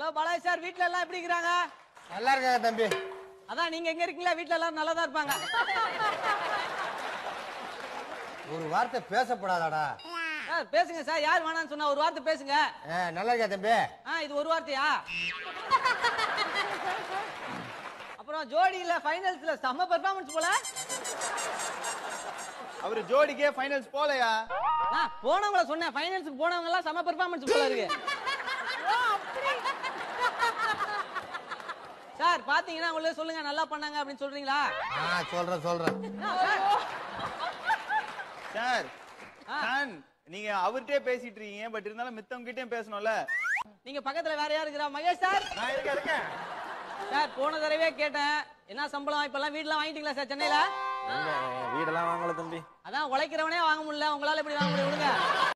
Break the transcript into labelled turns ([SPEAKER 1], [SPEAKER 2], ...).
[SPEAKER 1] Hello Balaji sir வீட்ல எல்லாம் எப்படி இருக்கிறாங்க
[SPEAKER 2] நல்லா இருக்காங்க தம்பி
[SPEAKER 1] அதான் நீங்க எங்க இருக்கீங்களா வீட்ல எல்லாரும் நல்லா தான் இருப்பாங்க
[SPEAKER 2] ஒரு வார்த்தை பேசப்படாதாடா
[SPEAKER 1] சார் பேசுங்க சார் யார் வேணாம்னு சொன்னா ஒரு வார்த்தை பேசுங்க
[SPEAKER 2] ஆ, நல்லா இருக்கா தம்பி
[SPEAKER 1] ஆ இது ஒரு வார்த்தையா அப்புறம் ஜோடியில ஃபைனல்ஸ்ல செம்ம பெர்ஃபார்மன்ஸ் போல
[SPEAKER 3] அவரு ஜோடிக்கே ஃபைனல்ஸ் போலையா
[SPEAKER 1] நான் போனவங்கள சொன்னேன் ஃபைனல்ஸ்க்கு போனவங்க எல்லாம் செம்ம பெர்ஃபார்மன்ஸ் போல இருக்கு சார் பாத்தீங்கன்னா உங்களுக்கு சொல்லுங்க நல்லா பண்ணாங்க அப்படின்னு சொல்றீங்களா
[SPEAKER 2] ஆ சொல்றேன் சொல்றேன்
[SPEAKER 1] ஆ, சார்
[SPEAKER 3] சார்
[SPEAKER 1] ஆ.
[SPEAKER 3] சார் நீங்க அவர்கிட்டயே பேசிட்டு இருக்கீங்க பட் இருந்தாலும் மித்தவங்க கிட்டயும் பேசணும்ல
[SPEAKER 1] நீங்க பக்கத்துல வேற யாரு இருக்கிறா மகேஷ் சார்
[SPEAKER 3] நான் இருக்கேன் இருக்கேன்
[SPEAKER 1] சார் போன தடவையே கேட்டேன் என்ன சம்பளம் இப்பெல்லாம் வீட்லாம் வாங்கிட்டீங்களா சார் சென்னையில
[SPEAKER 4] வீடெல்லாம் வாங்கல தம்பி
[SPEAKER 1] அதான் உழைக்கிறவனே வாங்க முடியல உங்களால எப்படி வாங்க முடியும் விடுங்க